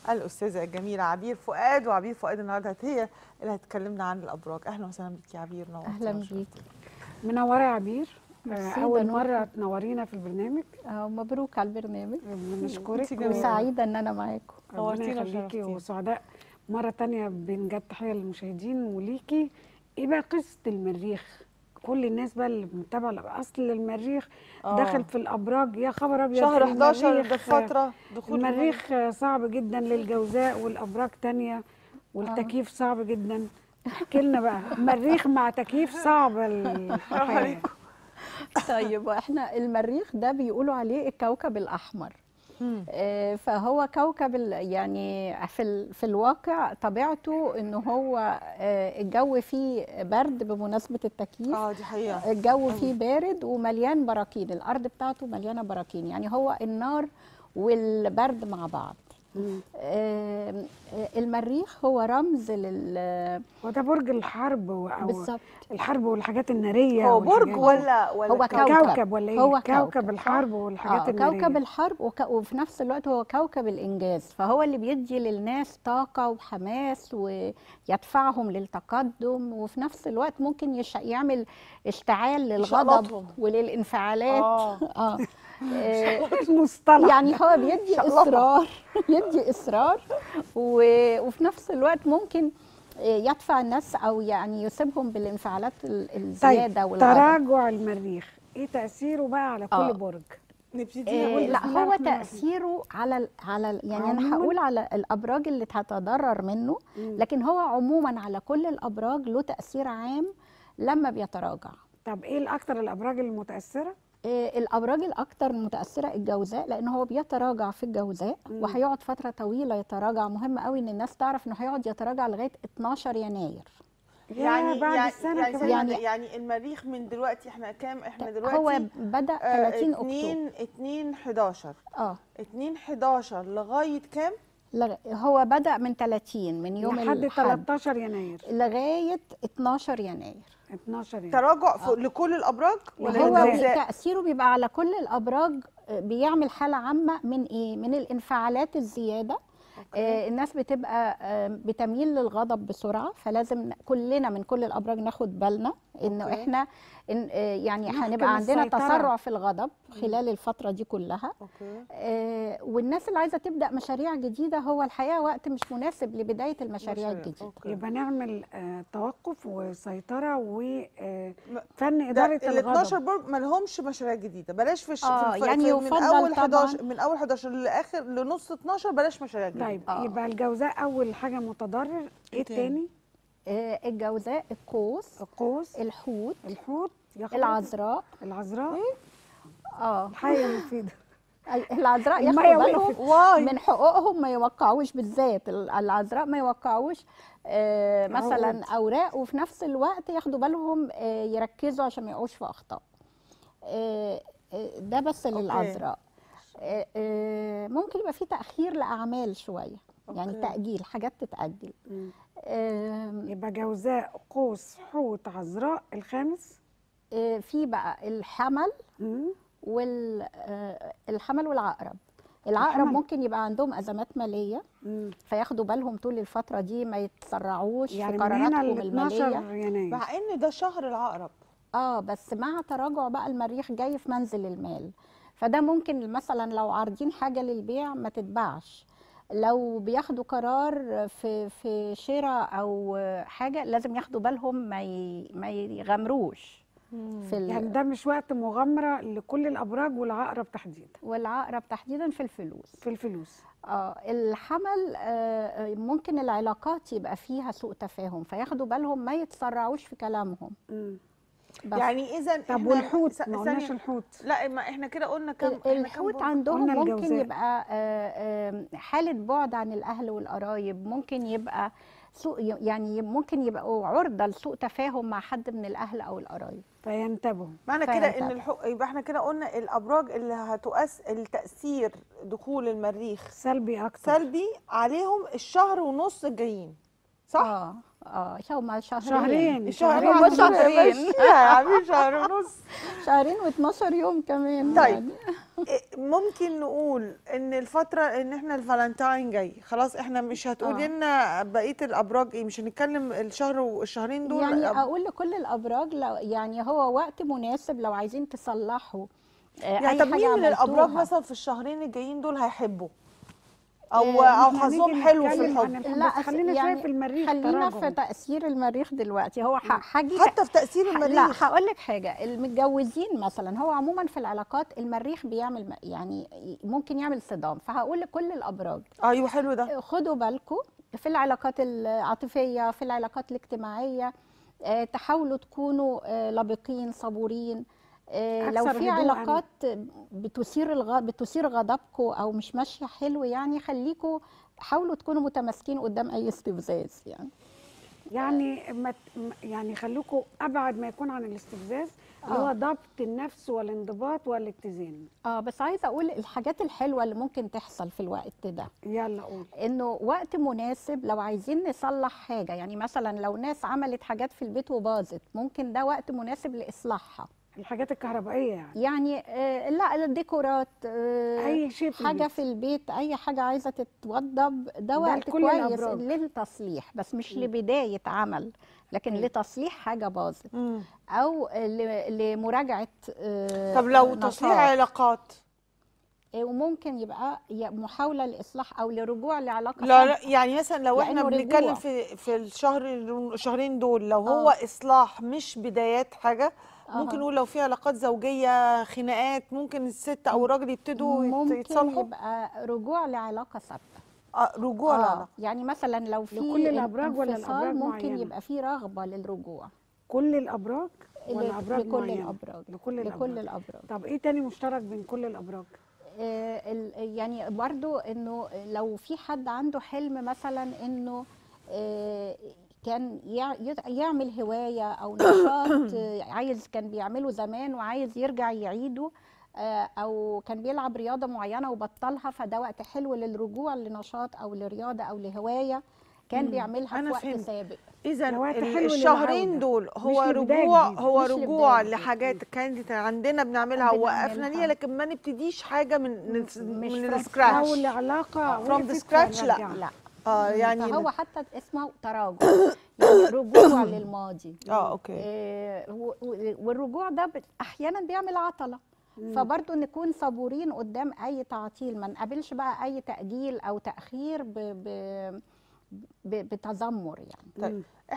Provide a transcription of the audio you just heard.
الاستاذه الجميله عبير فؤاد وعبير فؤاد النهارده هي اللي هتكلمنا عن الابراج اهلا وسهلا بك يا عبير نورتي اهلا وشرفتي. بيكي منوره يا عبير آه، ميرسي، اول ده مره نور. تنورينا في البرنامج آه، مبروك على البرنامج بنشكرك انتي جميلة. وسعيده ان انا معاكم ربنا نورتينا يخليكي وشرفتينا. وسعداء مره تانية بنجد تحيه للمشاهدين وليكي ايه بقى قصه المريخ كل الناس بقى اللي متابعه اصل المريخ آه. دخل في الابراج يا خبر ابيض شهر 11 المريخ- ده فتره دخول المريخ صعب جدا للجوزاء والابراج تانية والتكييف صعب جدا احكي لنا بقى مريخ مع تكييف صعب الحياه عليكم. طيب احنا المريخ ده بيقولوا عليه الكوكب الاحمر مم. آه، فهو كوكب ال- يعني في ال- في الواقع طبيعته ان هو آه، الجو فيه برد بمناسبه التكييف اه دي حقيقه الجو فيه بارد ومليان براكين الارض بتاعته مليانه براكين يعني هو النار والبرد مع بعض مم. آم، آه، المريخ هو رمز لل هو ده برج الحرب و- او بالظبط الحرب والحاجات الناريه هو برج والحاجات دي. ولا ولا هو كوكب؟ كوكب. كوكب ولا ايه هو كوكب, كوكب. الحرب والحاجات آه الناريه كوكب الحرب وك... وفي نفس الوقت هو كوكب الإنجاز فهو اللي بيدي للناس طاقة وحماس ويدفعهم للتقدم وفي نفس الوقت ممكن يش... يعمل اشتعال للغضب يشقلطهم. وللانفعالات اه آه. آه، مصطلح يعني هو بيدي شقلطة. إصرار يدي إصرار و... وفي نفس الوقت ممكن آه، يدفع الناس أو يعني يصيبهم بالانفعالات ال- الزيادة طيب والغضب تراجع المريخ ايه تأثيره بقى على كل آه. برج نبتدي إيه نقول لا بسم الله هو الرحمن الرحيم. تأثيره على ال على ال يعني أنا عموماً؟ هقول على الأبراج اللي هتتضرر منه مم. لكن هو عموما على كل الأبراج له تأثير عام لما بيتراجع طب ايه الاكثر الابراج المتأثرة إيه الأبراج الأكثر متأثرة الجوزاء لأن هو بيتراجع في الجوزاء مم. وهيقعد فترة طويلة يتراجع مهم قوي إن الناس تعرف إنه هيقعد يتراجع لغاية 12 يناير يا يعني بعد يعني السنة يعني, كمان يعني يعني- يعني المريخ من دلوقتي احنا كام احنا دلوقتي هو بدأ آه، 30 أكتوبر 2 2 11 اه 2 11 لغايه كام؟ لغ- هو بدأ من 30 من يوم لحد الحد 13 يناير لغاية 12 يناير 12 يناير تراجع في لكل الابراج ولا هو هو للجوزاء؟ تأثيره بيبقى على كل الأبراج آه، بيعمل حالة عامة من إيه؟ من الانفعالات الزيادة آه، الناس بتبقى آه، بتميل للغضب بسرعة فلازم ن- كلنا من كل الأبراج ناخد بالنا إنه أوكي. إحنا إن آه، يعني نحكم هنبقى عندنا السيطرة. تسرع في الغضب خلال الفترة دي كلها اوكي آه، والناس اللي عايزة تبدأ مشاريع جديدة هو الحقيقة وقت مش مناسب لبداية المشاريع مشاريع. الجديدة أوكي. يبقى نعمل آه توقف وسيطرة وفن ده إدارة ال 12 الغضب برج ما لهمش مشاريع جديده بلاش في, الش... آه، في, في يعني في من يفضل اول طبعاً. 11 من اول 11 لاخر لنص 12 بلاش مشاريع جديده طيب آه. يبقى الجوزاء أول حاجة متضرر ايه تاني؟ التاني؟ آه، الجوزاء القوس القوس الحوت الحوت يا خبر. العذراء العذراء اه الحية المفيدة أي- العذراء المية ياخدوا بالهم وقفت. واي من حقوقهم ما يوقعوش بالذات ال- العذراء ما يوقعوش آه، مثلا عقود. اوراق وفي نفس الوقت ياخدوا بالهم آه، يركزوا عشان ما يقعوش في اخطاء آه، آه، ده بس أوكي. للعذراء آه، آه، ممكن يبقى في تاخير لاعمال شويه يعني أوكي. تاجيل حاجات تتاجل مم. آم، يبقى جوزاء قوس حوت عذراء الخامس آه، في بقى الحمل مم. والحمل والعقرب العقرب الحمل. ممكن يبقى عندهم ازمات ماليه مم. فياخدوا بالهم طول الفتره دي ما يتسرعوش يعني في من هنا قراراتهم ل 12 الماليه يناير مع ان ده شهر العقرب اه بس مع تراجع بقى المريخ جاي في منزل المال فده ممكن مثلا لو عارضين حاجه للبيع ما تتباعش لو بياخدوا قرار في في شراء او حاجه لازم ياخدوا بالهم ما ي- ما يغامروش في ال- يعني ده مش وقت مغامرة لكل الأبراج والعقرب تحديدا والعقرب تحديدا في الفلوس في الفلوس اه الحمل آه، آه، ممكن العلاقات يبقى فيها سوء تفاهم فياخدوا بالهم ما يتسرعوش في كلامهم مم. بس يعني اذا طب والحوت ما قلناش ثانية الحوت لا ما احنا كده قلنا كم ال- احنا كم الحوت برج؟ عندهم قلنا ممكن الجوزاء. يبقى آه، آه، حالة بعد عن الأهل والقرايب ممكن يبقى سوء يعني ممكن يبقوا عرضة لسوء تفاهم مع حد من الأهل أو القرايب فينتبهوا معنى كده فهمت. ان الحق يبقى احنا كده قلنا الابراج اللي هتؤثر التاثير دخول المريخ سلبي أكتر سلبي عليهم الشهر ونص الجايين صح؟ اه اه هما شهرين شهرين شهرين هما ونص شهرين. ماشية يا عمي شهر ونص شهرين و12 يوم كمان طيب. يعني. إيه، ممكن نقول ان الفتره ان احنا الفالنتاين جاي خلاص احنا مش هتقولي آه. لنا بقيه الابراج ايه مش هنتكلم الشهر والشهرين دول يعني أب- اقول لكل الابراج لو يعني هو وقت مناسب لو عايزين تصلحوا آه، يعني اي طب حاجه مين من الابراج عملتوها. مثلا في الشهرين الجايين دول هيحبوا او إيه، او إحنا حظهم نيجي حلو في نتكلم عن الحب الحب لا بس خلينا يعني شويه في المريخ خلينا في تراجع. تاثير المريخ دلوقتي هو ح- هاجي حتى في تاثير لا المريخ هقول لك حاجه المتجوزين مثلا هو عموما في العلاقات المريخ بيعمل م- يعني ممكن يعمل صدام فهقول لكل الابراج ايوه حلو ده خدوا بالكم في العلاقات العاطفيه في العلاقات الاجتماعيه آه، تحاولوا تكونوا آه، لبقين صبورين آه، لو أكثر في هدوءاً. علاقات بتثير الغ... بتثير غضبكم او مش ماشيه حلو يعني خليكم حاولوا تكونوا متماسكين قدام اي استفزاز يعني يعني ما ت- م- يعني خلوكوا ابعد ما يكون عن الاستفزاز اللي هو آه. ضبط النفس والانضباط والاتزان اه بس عايزه اقول الحاجات الحلوه اللي ممكن تحصل في الوقت ده يلا قول انه وقت مناسب لو عايزين نصلح حاجه يعني مثلا لو ناس عملت حاجات في البيت وباظت ممكن ده وقت مناسب لاصلاحها الحاجات الكهربائيه يعني يعني آه لا الديكورات آه اي شيء في حاجه البيت. في البيت اي حاجه عايزه تتوضب ده وقت لكل كويس الأبراج. للتصليح بس مش لبدايه عمل لكن مم. لتصليح حاجه باظت مم. او ل- لمراجعه آه، طب لو نشاط. تصليح علاقات آه، وممكن يبقى ي- محاوله لاصلاح او لرجوع لعلاقه لا سابقة. لا يعني مثلا لو احنا لأنه بنتكلم رجوع. في في الشهر الشهرين دول لو هو آه. اصلاح مش بدايات حاجه ممكن أها. نقول لو في علاقات زوجيه خناقات ممكن الست او الراجل يبتدوا يت- ممكن يتصالحوا يبقى رجوع لعلاقه سابقه آه رجوع آه العلاقه يعني مثلا لو في لكل الأبراج ولا انفصال الأبراج ممكن معينة؟ يبقى في رغبه للرجوع كل الابراج ولا ل- ابراج لكل معينة؟ الابراج لكل لكل الابراج الابراج طب ايه تاني مشترك بين كل الابراج آه، ال- يعني برضو انه لو في حد عنده حلم مثلا انه آه، كان يع- يت- يعمل هواية او نشاط آه، عايز كان بيعمله زمان وعايز يرجع يعيده آه، او كان بيلعب رياضة معينة وبطلها فده وقت حلو للرجوع لنشاط او لرياضة او لهواية كان مم. بيعملها أنا في وقت فهمت. سابق اذا ده وقت ال- حلو الشهرين للعودة. دول هو مش لبداية رجوع جديدة. هو مش رجوع لبداية لحاجات كانت عندنا بنعملها ووقفنا بنعملها. ليها لكن ما نبتديش حاجه من من, مش من from السكراتش او العلاقه From the وقفت scratch لا. فنرجعها. لا اه يعني فهو حتى اسمه تراجع يعني رجوع للماضي اه اوكي آه، و- و- والرجوع ده بت- احيانا بيعمل عطله فبرضه نكون صبورين قدام اي تعطيل ما نقابلش بقى اي تاجيل او تاخير ب ب ب- بتذمر يعني طيب مم.